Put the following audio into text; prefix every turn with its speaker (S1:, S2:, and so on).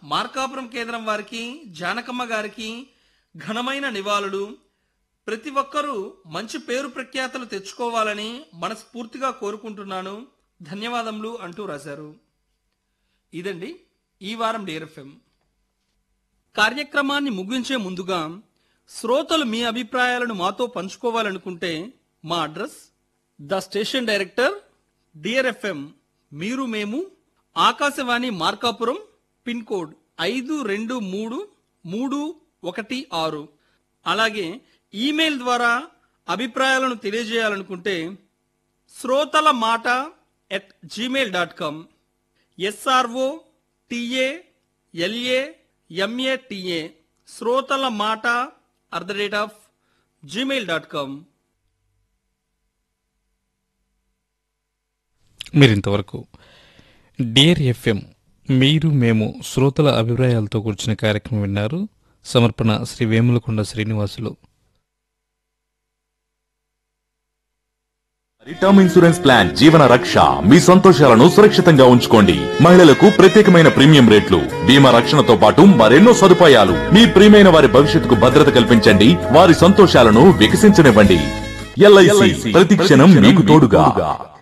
S1: మార్కాపురం కేంద్రం వారికి జానకమ్మ గారికి ఘనమైన నివాళులు ప్రతి ఒక్కరూ మంచి పేరు ప్రఖ్యాతలు తెచ్చుకోవాలని మనస్ఫూర్తిగా కోరుకుంటున్నాను ధన్యవాదములు అంటూ రాశారు ఇదండి ఈ వారం డిఆర్ఎఫ్ఎం కార్యక్రమాన్ని ముగించే ముందుగా శ్రోతలు మీ అభిప్రాయాలను మాతో పంచుకోవాలనుకుంటే మా address the station director D R F M మీరు మేము ఆకాశవాణి మార్కాపురం పిన్ కోడ్ ఐదు రెండు మూడు మూడు ఒకటి ఆరు అలాగే ఈమెయిల్ ద్వారా అభిప్రాయాలను తెలియజేయాలనుకుంటే శ్రోతల మాట at Gmail dot com S R O T A L A M A T A శ్రోతల మాట at the rate of Gmail dot com
S2: మీరింతవరకు డియర్ ఎఫ్ఎం మీరు మేము శ్రోతల అభిప్రాయాలతో కూర్చున్న కార్యక్రమం విన్నారు సమర్పణ Sri Vemulakonda Srinivasulu
S3: term insurance plan Jeevan Raksha మీ సంతోషాలను సురక్షితంగా ఉంచుకోండి మహిళలకు ప్రత్యేకమైన ప్రీమియం రేట్లు బీమా రక్షణతో పాటు మరెన్నో సదుపాయాలు మీ ప్రియమైన వారి భవిష్యత్తుకు భద్రత కల్పించండి వారి సంతోషాలను వికసించనివ్వండి ఎల్ఐసి ప్రతి క్షణం మీకు తోడుగా